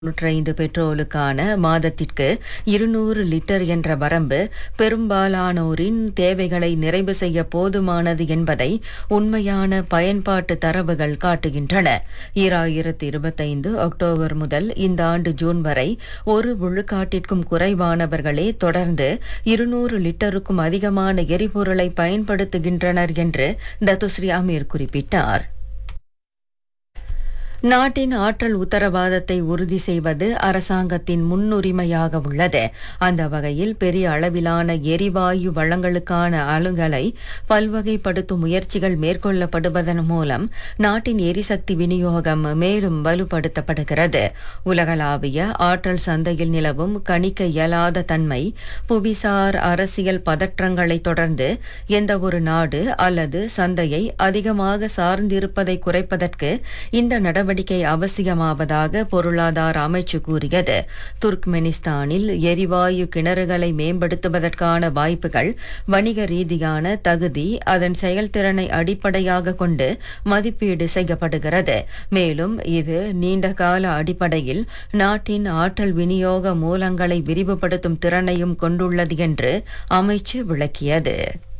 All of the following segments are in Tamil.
தொன்னூற்றைந்து பெட்ரோலுக்கான மாதத்திற்கு இருநூறு லிட்டர் என்ற வரம்பு பெரும்பாலானோரின் தேவைகளை நிறைவு செய்ய போதுமானது என்பதை உண்மையான பயன்பாட்டு தரவுகள் காட்டுகின்றன ஈராயிரத்து இருபத்தைந்து அக்டோபர் முதல் இந்த ஆண்டு ஜூன் வரை ஒரு விழுக்காட்டிற்கும் குறைவானவர்களே தொடர்ந்து இருநூறு லிட்டருக்கும் அதிகமான எரிபொருளை பயன்படுத்துகின்றனர் என்று டத்துஸ்ரீ அமீர் குறிப்பிட்டார் நாட்டின் ஆற்றல் உத்தரவாதத்தை உறுதி செய்வது அரசாங்கத்தின் முன்னுரிமையாக உள்ளது அந்த வகையில் பெரிய அளவிலான எரிவாயு வளங்களுக்கான அலுங்கலை பல்வகைப்படுத்தும் முயற்சிகள் மேற்கொள்ளப்படுவதன் மூலம் நாட்டின் எரிசக்தி விநியோகம் மேலும் வலுப்படுத்தப்படுகிறது உலகளாவிய ஆற்றல் சந்தையில் நிலவும் கணிக்க இயலாத தன்மை புவிசார் அரசியல் பதற்றங்களை தொடர்ந்து எந்த ஒரு நாடு அல்லது சந்தையை அதிகமாக சார்ந்திருப்பதை குறைப்பதற்கு இந்த நடவடிக்கை நடவடிக்கை அவசியமாவதாக பொருளாதார அமைச்சு கூறியது துர்க்மெனிஸ்தானில் எரிவாயு கிணறுகளை மேம்படுத்துவதற்கான வாய்ப்புகள் வணிக ரீதியான தகுதி அதன் செயல்திறனை அடிப்படையாக கொண்டு மதிப்பீடு செய்யப்படுகிறது மேலும் இது நீண்டகால அடிப்படையில் நாட்டின் ஆற்றல் விநியோக மூலங்களை விரிவுபடுத்தும் திறனையும் கொண்டுள்ளது என்று அமைச்சு விளக்கியது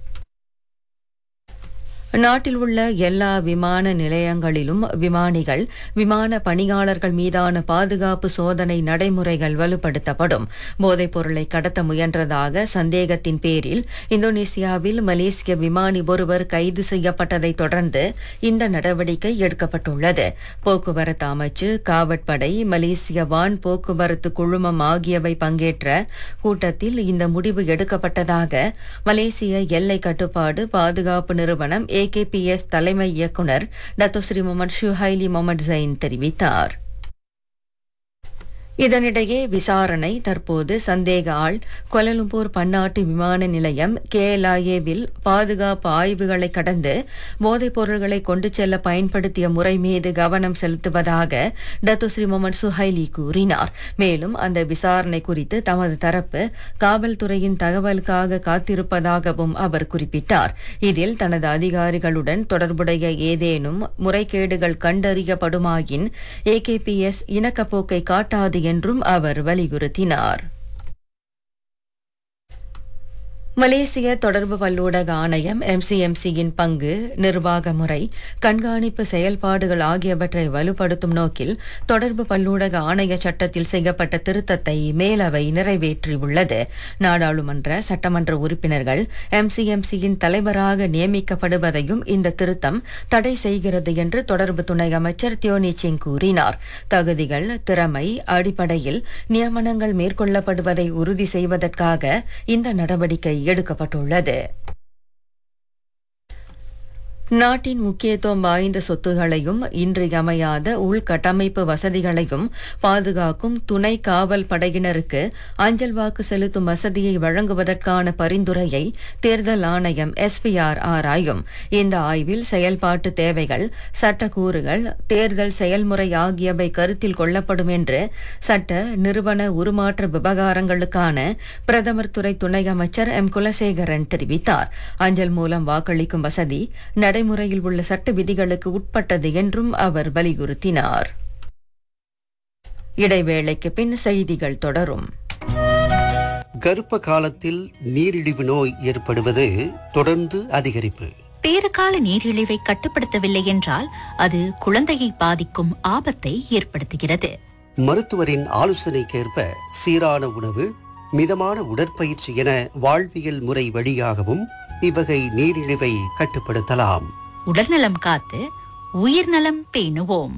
நாட்டில் உள்ள எல்லா விமான நிலையங்களிலும் விமானிகள் விமான பணியாளர்கள் மீதான பாதுகாப்பு சோதனை நடைமுறைகள் வலுப்படுத்தப்படும் போதைப் பொருளை கடத்த முயன்றதாக சந்தேகத்தின் பேரில் இந்தோனேசியாவில் மலேசிய விமானி ஒருவர் கைது செய்யப்பட்டதை தொடர்ந்து இந்த நடவடிக்கை எடுக்கப்பட்டுள்ளது போக்குவரத்து அமைச்சு காவற்படை மலேசிய வான் போக்குவரத்து குழுமம் ஆகியவை பங்கேற்ற கூட்டத்தில் இந்த முடிவு எடுக்கப்பட்டதாக மலேசிய எல்லை கட்டுப்பாடு பாதுகாப்பு நிறுவனம் ஏகேபிஎஸ் தலைமை இயக்குனர் Dato' Sri Mohamad Shuhaili Mohamad Zain தெரிவித்தார் இதனிடையே விசாரணை தற்போது சந்தேக ஆள் கொலலும்பூர் பன்னாட்டு விமான நிலையம் கேஎல்ஐஏவில் பாதுகாப்பு ஆய்வுகளை கடந்து போதைப் பொருள்களை கொண்டு செல்ல பயன்படுத்திய முறை மீது கவனம் செலுத்துவதாக டத்துஸ்ரீ முகமது சுஹைலி கூறினார் மேலும் அந்த விசாரணை குறித்து தமது தரப்பு காவல்துறையின் தகவலுக்காக காத்திருப்பதாகவும் அவர் குறிப்பிட்டார் இதில் தனது அதிகாரிகளுடன் தொடர்புடைய ஏதேனும் முறைகேடுகள் கண்டறியப்படுமாயின் ஏகேபிஎஸ் இணக்கப்போக்கை காட்டாது என்றும் அவர் வலியுறுத்தினார் மலேசிய தொடர்பு பல்லூடக ஆணையம் எம்சிஎம்சியின் பங்கு நிர்வாக முறை கண்காணிப்பு செயல்பாடுகள் ஆகியவற்றை வலுப்படுத்தும் நோக்கில் தொடர்பு பல்லூடக ஆணைய சட்டத்தில் செய்யப்பட்ட திருத்தத்தை மேலவை நிறைவேற்றியுள்ளது நாடாளுமன்ற சட்டமன்ற உறுப்பினர்கள் எம்சிஎம்சியின் தலைவராக நியமிக்கப்படுவதையும் இந்த திருத்தம் தடை செய்கிறது என்று தொடர்பு துணை அமைச்சர் தியோனி சிங் கூறினார் தகுதிகள் திறமை அடிப்படையில் நியமனங்கள் மேற்கொள்ளப்படுவதை உறுதி செய்வதற்காக இந்த நடவடிக்கை எடுக்கப்பட்டுள்ளது நாட்டின் முக்கியத்துவம் வாய்ந்த சொத்துகளையும் இன்றியமையாத உள்கட்டமைப்பு வசதிகளையும் பாதுகாக்கும் துணை காவல் படையினருக்கு அஞ்சல் வாக்கு செலுத்தும் வசதியை வழங்குவதற்கான பரிந்துரையை தேர்தல் ஆணையம் எஸ்பிஆர் ஆராயும் இந்த ஆய்வில் செயல்பாட்டு தேவைகள் சட்டக்கூறுகள் தேர்தல் செயல்முறை ஆகியவை கருத்தில் கொள்ளப்படும் என்று சட்ட நிறுவன உருமாற்ற விவகாரங்களுக்கான பிரதமர் துறை துணை அமைச்சர் எம் குலசேகரன் தெரிவித்தார் அஞ்சல் மூலம் வாக்களிக்கும் வசதி நடை நடைமுறையில் உள்ள சட்ட விதிகளுக்கு உட்பட்டது என்றும் அவர் வலியுறுத்தினார் இடைவேளைக்கு பின் செய்திகள் தொடரும் கர்ப்ப காலத்தில் நீரிழிவு நோய் ஏற்படுவது தொடர்ந்து அதிகரிப்பு பேறுகால நீரிழிவை கட்டுப்படுத்தவில்லை என்றால் அது குழந்தையை பாதிக்கும் ஆபத்தை ஏற்படுத்துகிறது மருத்துவரின் ஆலோசனைக்கேற்ப சீரான உணவு மிதமான உடற்பயிற்சி என வாழ்வியல் முறை வழியாகவும் இவ்வகை நீரிழிவை கட்டுப்படுத்தலாம் உடல்நலம் காத்து உயிர்நலம் பேணுவோம்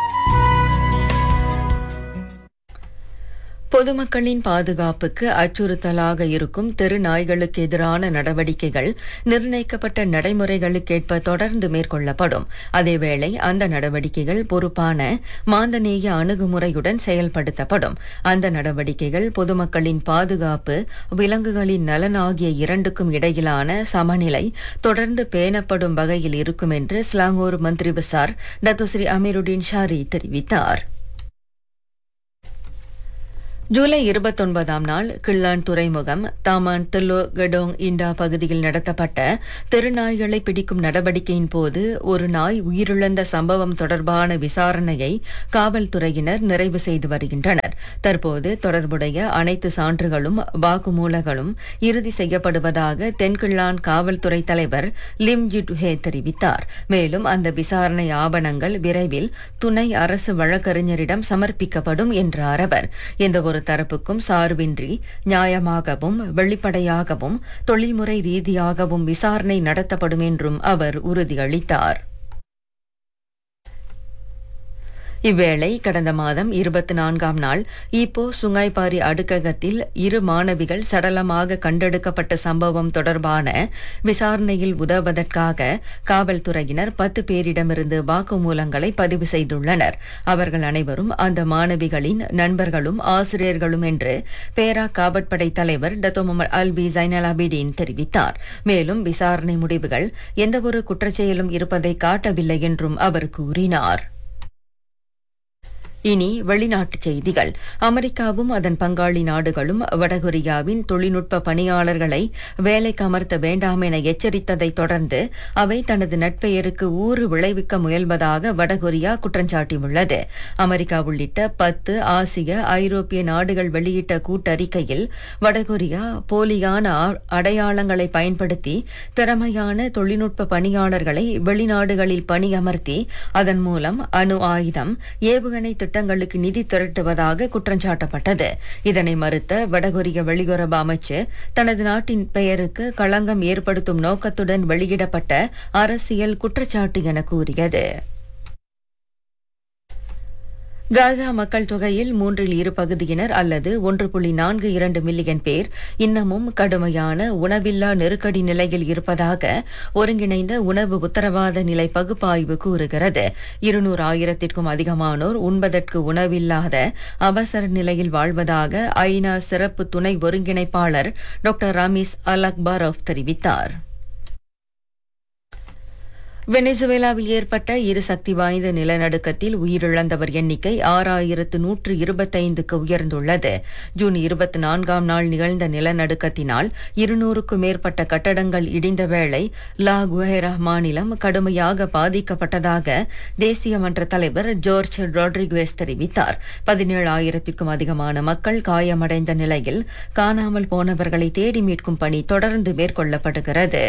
பொதுமக்களின் பாதுகாப்புக்கு அச்சுறுத்தலாக இருக்கும் தெரு நாய்களுக்கு எதிரான நடவடிக்கைகள் நிர்ணயிக்கப்பட்ட நடைமுறைகளுக்கேற்ப தொடர்ந்து மேற்கொள்ளப்படும் அதேவேளை அந்த நடவடிக்கைகள் பொறுப்பான மாந்தநேய அணுகுமுறையுடன் செயல்படுத்தப்படும் அந்த நடவடிக்கைகள் பொதுமக்களின் பாதுகாப்பு விலங்குகளின் நலன் ஆகிய இரண்டுக்கும் இடையிலான சமநிலை தொடர்ந்து பேணப்படும் வகையில் இருக்கும் என்று ஸ்லாங்கூர் மந்திரி பசார் டத்துஸ்ரீ அமீருddin ஷாரி தெரிவித்தார் ஜூலை இருபத்தொன்பதாம் நாள் கிள்ளான் துறைமுகம் தாமான் தில்லோ கடோங் இண்டா பகுதியில் நடத்தப்பட்ட திருநாய்களை பிடிக்கும் நடவடிக்கையின் போது ஒரு நாய் உயிரிழந்த சம்பவம் தொடர்பான விசாரணையை காவல்துறையினர் நிறைவு செய்து வருகின்றனர் தற்போது தொடர்புடைய அனைத்து சான்றுகளும் வாக்குமூலங்களும் இறுதி செய்யப்படுவதாக தென்கிள்ளான் காவல்துறை தலைவர் லிம் ஜிட்ஹே தெரிவித்தார் மேலும் அந்த விசாரணை ஆவணங்கள் விரைவில் துணை அரசு வழக்கறிஞரிடம் சமர்ப்பிக்கப்படும் என்றார் அவர் எந்தவொரு தரப்புக்கும் சார்பின்றி நியாயமாகவும் வெளிப்படையாகவும் தொழில்முறை ரீதியாகவும் விசாரணை நடத்தப்படும் என்றும் அவர் உறுதியளித்தார் இவ்வேளை கடந்த மாதம் இருபத்தி நான்காம் நாள் ஈப்போ சுங்காய்பாரி அடுக்ககத்தில் இரு மாணவிகள் சடலமாக கண்டெடுக்கப்பட்ட சம்பவம் தொடர்பான விசாரணையில் உதவுவதற்காக காவல்துறையினர் பத்து பேரிடமிருந்து வாக்குமூலங்களை பதிவு செய்துள்ளனர் அவர்கள் அனைவரும் அந்த மாணவிகளின் நண்பர்களும் ஆசிரியர்களும் என்று பேரா காவற்படை தலைவர் டத்தோ முகமது அல்வி ஜைனலாபிடீன் தெரிவித்தார் மேலும் விசாரணை முடிவுகள் எந்தவொரு குற்றச்செயலும் இருப்பதை காட்டவில்லை என்றும் அவர் கூறினார் இனி வெளிநாட்டுச் செய்திகள் அமெரிக்காவும் அதன் பங்காளி நாடுகளும் வடகொரியாவின் தொழில்நுட்ப பணியாளர்களை வேலைக்கு அமர்த்த வேண்டாம் என எச்சரித்ததை தொடர்ந்து அவை தனது நட்பெயருக்கு ஊறு விளைவிக்க முயல்வதாக வடகொரியா குற்றஞ்சாட்டியுள்ளது அமெரிக்கா உள்ளிட்ட பத்து ஆசிய ஐரோப்பிய நாடுகள் வெளியிட்ட கூட்டறிக்கையில் வடகொரியா போலியான ஆ- அடையாளங்களை பயன்படுத்தி திறமையான தொழில்நுட்ப பணியாளர்களை வெளிநாடுகளில் பணியமர்த்தி அதன் மூலம் அணு ஆயுதம் ஏவுகணை திட்டங்களுக்கு நிதி திரட்டுவதாக குற்றஞ்சாட்டப்பட்டது இதனை மறுத்த வடகொரிய வெளியுறவு அமைச்சு தனது நாட்டின் பெயருக்கு களங்கம் ஏற்படுத்தும் நோக்கத்துடன் வெளியிடப்பட்ட அரசியல் குற்றச்சாட்டு என கூறியது காசா மக்கள் தொகையில் மூன்றில் இரு பகுதியினர் அல்லது ஒன்று புள்ளி நான்கு இரண்டு மில்லியன் பேர் இன்னமும் கடுமையான உணவில்லா நெருக்கடி நிலையில் இருப்பதாக ஒருங்கிணைந்த உணவு உத்தரவாத நிலை பகுப்பாய்வு கூறுகிறது இருநூறு ஆயிரத்திற்கும் அதிகமானோர் உண்பதற்கு உணவில்லாத அவசர நிலையில் வாழ்வதாக ஐநா சிறப்பு துணை ஒருங்கிணைப்பாளர் டாக்டர் ரமீஸ் அல் அக்பாரோவ் தெரிவித்தார் வெனிசுவேலாவில் ஏற்பட்ட இரு சக்தி வாய்ந்த நிலநடுக்கத்தில் உயிரிழந்தவர் எண்ணிக்கை ஆறாயிரத்து நூற்று இருபத்தைந்துக்கு உயர்ந்துள்ளது ஜூன் இருபத்தி நான்காம் நாள் நிகழ்ந்த நிலநடுக்கத்தினால் இருநூறுக்கும் மேற்பட்ட கட்டடங்கள் இடிந்த வேளை லா குஹேரா மாநிலம் கடுமையாக பாதிக்கப்பட்டதாக தேசிய மன்ற தலைவர் ஜோர்ஜ் ரோட்ரிகுவேஸ் தெரிவித்தார் பதினேழு ஆயிரத்திற்கும் அதிகமான மக்கள் காயமடைந்த நிலையில் காணாமல் போனவர்களை தேடி மீட்கும் பணி தொடர்ந்து மேற்கொள்ளப்படுகிறது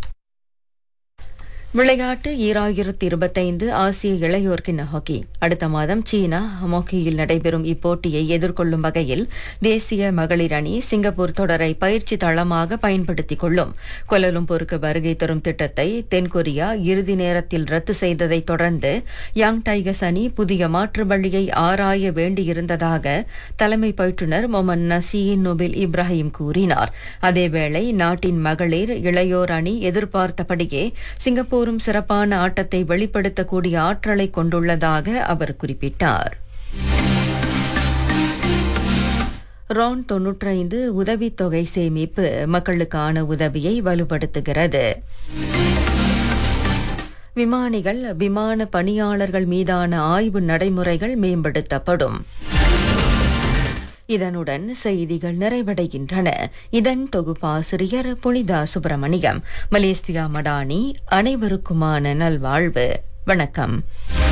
விளையாட்டு ஈராயிரத்து இருபத்தைந்து ஆசிய இளையோர் கிண்ண ஹாக்கி அடுத்த மாதம் சீனா ஹாக்கியில் நடைபெறும் இப்போட்டியை எதிர்கொள்ளும் வகையில் தேசிய மகளிர் அணி சிங்கப்பூர் தொடரை பயிற்சி தளமாக பயன்படுத்திக் கொள்ளும் கொலலும்பூருக்கு வருகை தரும் திட்டத்தை தென்கொரியா இறுதி நேரத்தில் ரத்து செய்ததை தொடர்ந்து யங் டைகர்ஸ் அணி புதிய மாற்று வழியை ஆராய வேண்டியிருந்ததாக தலைமை பயிற்றுனர் மொமன் நசீன் நோபில் இப்ராஹிம் கூறினார் அதேவேளை நாட்டின் மகளிர் இளையோர் அணி எதிர்பார்த்தபடியே சிங்கப்பூரும் சிறப்பான ஆட்டத்தை வெளிப்படுத்தக்கூடிய ஆற்றலை கொண்டுள்ளதாக அவர் குறிப்பிட்டார் ரான் தொன்னூற்றைந்து உதவித்தொகை சேமிப்பு மக்களுக்கான உதவியை வலுப்படுத்துகிறது விமானிகள் விமான பணியாளர்கள் மீதான ஆய்வு நடைமுறைகள் மேம்படுத்தப்படும் இதனுடன் செய்திகள் நிறைவடைகின்றன இதன் தொகுப்பாசிரியர் புனிதா சுப்பிரமணியம் மலேசியா மடானி அனைவருக்குமான நல்வாழ்வு வணக்கம்